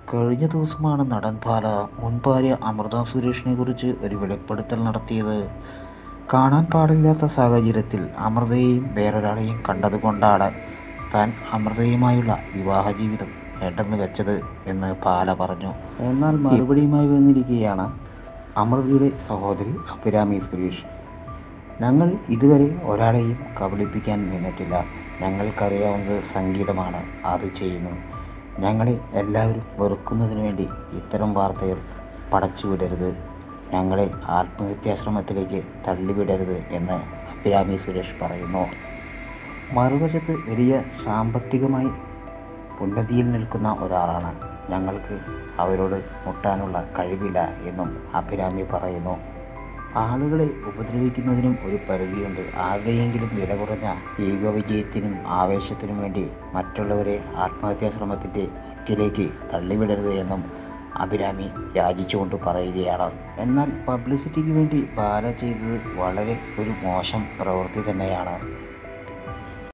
കഴിഞ്ഞ ദിവസമാണ് നടൻ ബാല മുൻ ഭാര്യ അമൃത സുരേഷിനെ കുറിച്ച് ഒരു വെളിപ്പെടുത്തൽ നടത്തിയത് കാണാൻ പാടില്ലാത്ത സാഹചര്യത്തിൽ അമൃതയെയും വേറൊരാളെയും കണ്ടതുകൊണ്ടാണ് താൻ അമൃതയുമായുള്ള വിവാഹ ജീവിതം വേണ്ടെന്ന് വെച്ചത് എന്ന് ബാല പറഞ്ഞു എന്നാൽ മറുപടിയുമായി വന്നിരിക്കുകയാണ് അമൃതയുടെ സഹോദരി അഭിരാമി സുരേഷ് ഞങ്ങൾ ഇതുവരെ ഒരാളെയും കബളിപ്പിക്കാൻ നിന്നിട്ടില്ല ഞങ്ങൾക്കറിയാവുന്നത് സംഗീതമാണ് അത് ചെയ്യുന്നു ഞങ്ങളെ എല്ലാവരും വെറുക്കുന്നതിന് വേണ്ടി ഇത്തരം വാർത്തകൾ പടച്ചുവിടരുത് ഞങ്ങളെ ആത്മഹത്യാശ്രമത്തിലേക്ക് തള്ളിവിടരുത് എന്ന് അഭിരാമി സുരേഷ് പറയുന്നു മറുവശത്ത് വലിയ സാമ്പത്തികമായി ഉന്നതിയിൽ നിൽക്കുന്ന ഒരാളാണ് ഞങ്ങൾക്ക് അവരോട് മുട്ടാനുള്ള കഴിവില്ല എന്നും അഭിരാമി പറയുന്നു ആളുകളെ ഉപദ്രവിക്കുന്നതിനും ഒരു പരിധിയുണ്ട് ആരുടെയെങ്കിലും വില കുറഞ്ഞ ഈഗോ വിജയത്തിനും ആവേശത്തിനും വേണ്ടി മറ്റുള്ളവരെ ആത്മഹത്യാശ്രമത്തിൻ്റെ വക്കിലേക്ക് തള്ളിവിടരുത് എന്നും അഭിരാമി യാചിച്ചുകൊണ്ട് പറയുകയാണ് എന്നാൽ പബ്ലിസിറ്റിക്ക് വേണ്ടി ബാല ചെയ്തത് വളരെ ഒരു മോശം പ്രവൃത്തി തന്നെയാണ്